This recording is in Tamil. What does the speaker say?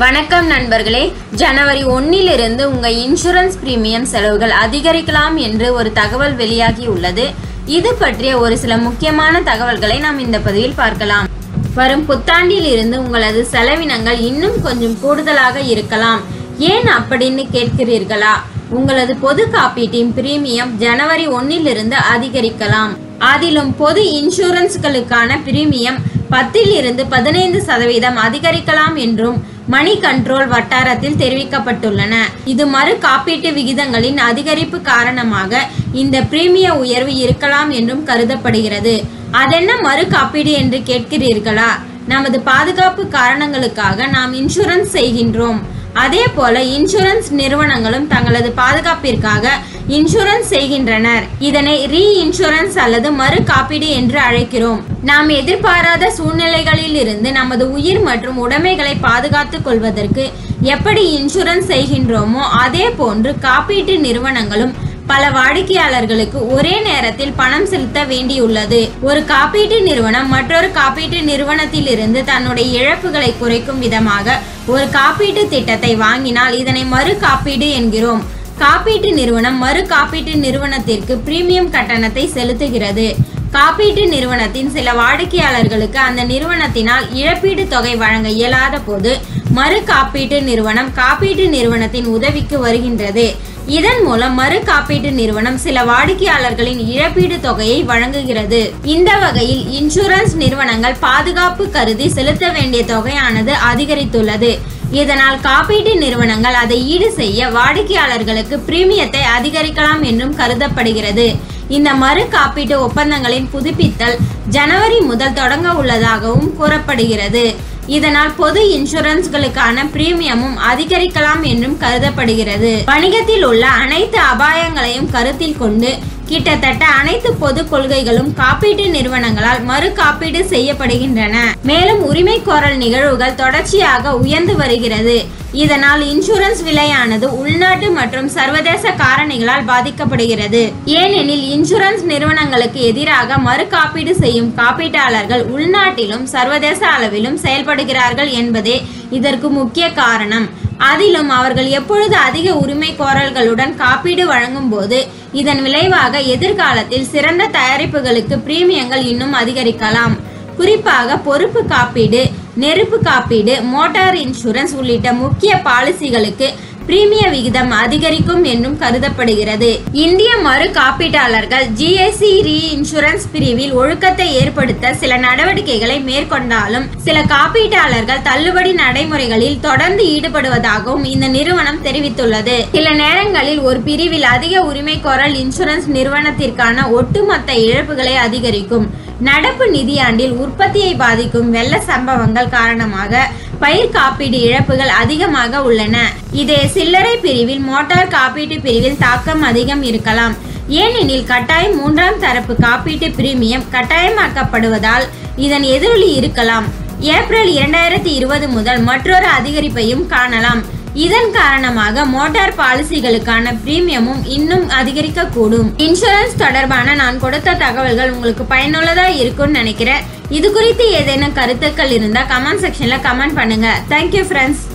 வணக்கம் நண்பர்களே ஜனவரி ஒன்னிலிருந்து உங்கள் இன்சூரன்ஸ் பிரீமியம் செலவுகள் அதிகரிக்கலாம் என்று ஒரு தகவல் வெளியாகி உள்ளது இது பற்றிய ஒரு சில முக்கியமான தகவல்களை நாம் இந்த பதிவில் பார்க்கலாம் வரும் புத்தாண்டில் இருந்து உங்களது செலவினங்கள் இன்னும் கொஞ்சம் கூடுதலாக இருக்கலாம் ஏன் அப்படின்னு கேட்கிறீர்களா உங்களது பொது காப்பீட்டின் பிரீமியம் ஜனவரி ஒன்னிலிருந்து அதிகரிக்கலாம் அதிலும் பொது இன்சூரன்ஸ்களுக்கான பிரீமியம் பத்தில் இருந்து பதினைந்து சதவீதம் அதிகரிக்கலாம் என்றும் மணி கண்ட்ரோல் வட்டாரத்தில் தெரிவிக்கப்பட்டுள்ளன இது மறு காப்பீட்டு விகிதங்களின் அதிகரிப்பு காரணமாக இந்த பிரீமிய உயர்வு இருக்கலாம் என்றும் கருதப்படுகிறது அதென்ன மறு காப்பீடு என்று கேட்கிறீர்களா நமது பாதுகாப்பு காரணங்களுக்காக நாம் இன்சூரன்ஸ் செய்கின்றோம் அதே போல இன்சூரன்ஸ் நிறுவனங்களும் தங்களது பாதுகாப்பிற்காக இன்சூரன்ஸ் செய்கின்றனர் இதனை ரீ இன்சூரன்ஸ் அல்லது மறு காப்பீடு என்று அழைக்கிறோம் நாம் எதிர்பாராத சூழ்நிலைகளில் இருந்து நமது உயிர் மற்றும் உடைமைகளை பாதுகாத்துக் கொள்வதற்கு எப்படி இன்சூரன்ஸ் செய்கின்றோமோ அதே போன்று காப்பீட்டு நிறுவனங்களும் பல வாடிக்கையாளர்களுக்கு ஒரே நேரத்தில் பணம் செலுத்த வேண்டியுள்ளது ஒரு காப்பீட்டு நிறுவனம் மற்றொரு காப்பீட்டு நிறுவனத்திலிருந்து தன்னுடைய இழப்புகளை குறைக்கும் விதமாக ஒரு காப்பீட்டு திட்டத்தை வாங்கினால் இதனை மறு காப்பீடு என்கிறோம் காப்பீட்டு நிறுவனம் மறு காப்பீட்டு நிறுவனத்திற்கு பிரீமியம் கட்டணத்தை செலுத்துகிறது காப்பீட்டு நிறுவனத்தின் சில வாடிக்கையாளர்களுக்கு அந்த நிறுவனத்தினால் இழப்பீடு தொகை வழங்க இயலாத போது மறு காப்பீட்டு நிறுவனம் காப்பீட்டு நிறுவனத்தின் உதவிக்கு வருகின்றது இதன் மூலம் மறு காப்பீட்டு நிறுவனம் சில வாடிக்கையாளர்களின் இழப்பீடு தொகையை வழங்குகிறது இந்த வகையில் இன்சூரன்ஸ் நிறுவனங்கள் பாதுகாப்பு கருதி செலுத்த வேண்டிய தொகையானது அதிகரித்துள்ளது இதனால் காப்பீட்டு நிறுவனங்கள் அதை ஈடு செய்ய வாடிக்கையாளர்களுக்கு பிரீமியத்தை அதிகரிக்கலாம் என்றும் கருதப்படுகிறது இந்த மறு காப்பீட்டு ஒப்பந்தங்களின் புதுப்பித்தல் ஜனவரி முதல் தொடங்க உள்ளதாகவும் கூறப்படுகிறது இதனால் பொது இன்சூரன்ஸ்களுக்கான பிரீமியமும் அதிகரிக்கலாம் என்றும் கருதப்படுகிறது வணிகத்தில் உள்ள அனைத்து அபாயங்களையும் கருத்தில் கொண்டு கிட்டத்தட்ட அனைத்து பொது கொள்கைகளும் காப்பீட்டு நிறுவனங்களால் மறு காப்பீடு செய்யப்படுகின்றன மேலும் உரிமை கோரல் நிகழ்வுகள் தொடர்ச்சியாக உயர்ந்து வருகிறது இதனால் இன்சூரன்ஸ் விலையானது உள்நாட்டு மற்றும் சர்வதேச காரணிகளால் பாதிக்கப்படுகிறது ஏனெனில் இன்சூரன்ஸ் நிறுவனங்களுக்கு எதிராக மறு காப்பீடு செய்யும் காப்பீட்டாளர்கள் உள்நாட்டிலும் சர்வதேச அளவிலும் செயல்படுகிறார்கள் என்பதே இதற்கு முக்கிய காரணம் அதிலும் அவர்கள் எப்பொழுது அதிக உரிமை கோரல்களுடன் காப்பீடு வழங்கும் போது இதன் விளைவாக எதிர்காலத்தில் சிறந்த தயாரிப்புகளுக்கு பிரீமியங்கள் இன்னும் அதிகரிக்கலாம் குறிப்பாக பொறுப்பு காப்பீடு நெருப்பு காப்பீடு மோட்டார் இன்சூரன்ஸ் உள்ளிட்ட முக்கிய பாலிசிகளுக்கு பிரீமிய விகிதம் அதிகரிக்கும் என்றும் கருதப்படுகிறது இந்திய மறு காப்பீட்டாளர்கள் ஜிஎஸ்சி ரீ இன்சூரன்ஸ் பிரிவில் ஒழுக்கத்தை ஏற்படுத்த சில நடவடிக்கைகளை மேற்கொண்டாலும் சில காப்பீட்டாளர்கள் தள்ளுபடி நடைமுறைகளில் தொடர்ந்து ஈடுபடுவதாகவும் இந்த நிறுவனம் தெரிவித்துள்ளது சில நேரங்களில் ஒரு பிரிவில் அதிக உரிமை கோரல் இன்சூரன்ஸ் நிறுவனத்திற்கான ஒட்டுமொத்த இழப்புகளை அதிகரிக்கும் நடப்பு நிதியாண்டில் உற்பத்தியை பாதிக்கும் வெள்ள சம்பவங்கள் காரணமாக பயிர் காப்பீடு இழப்புகள் அதிகமாக உள்ளன இதே சில்லறை பிரிவில் மோட்டார் காப்பீட்டு பிரிவில் தாக்கம் அதிகம் இருக்கலாம் ஏனெனில் கட்டாயம் மூன்றாம் தரப்பு காப்பீட்டு பிரீமியம் கட்டாயமாக்கப்படுவதால் இதன் எதிரொலி இருக்கலாம் ஏப்ரல் இரண்டாயிரத்தி இருபது முதல் மற்றொரு அதிகரிப்பையும் காணலாம் இதன் காரணமாக மோட்டார் பாலிசிகளுக்கான பிரீமியமும் இன்னும் அதிகரிக்கக்கூடும் இன்சூரன்ஸ் தொடர்பான நான் கொடுத்த தகவல்கள் உங்களுக்கு பயனுள்ளதா இருக்கும்னு நினைக்கிறேன் இது குறித்து ஏதேனும் கருத்துக்கள் இருந்தால் கமெண்ட் செக்ஷன்ல கமெண்ட் பண்ணுங்க தேங்க்யூ ஃப்ரெண்ட்ஸ்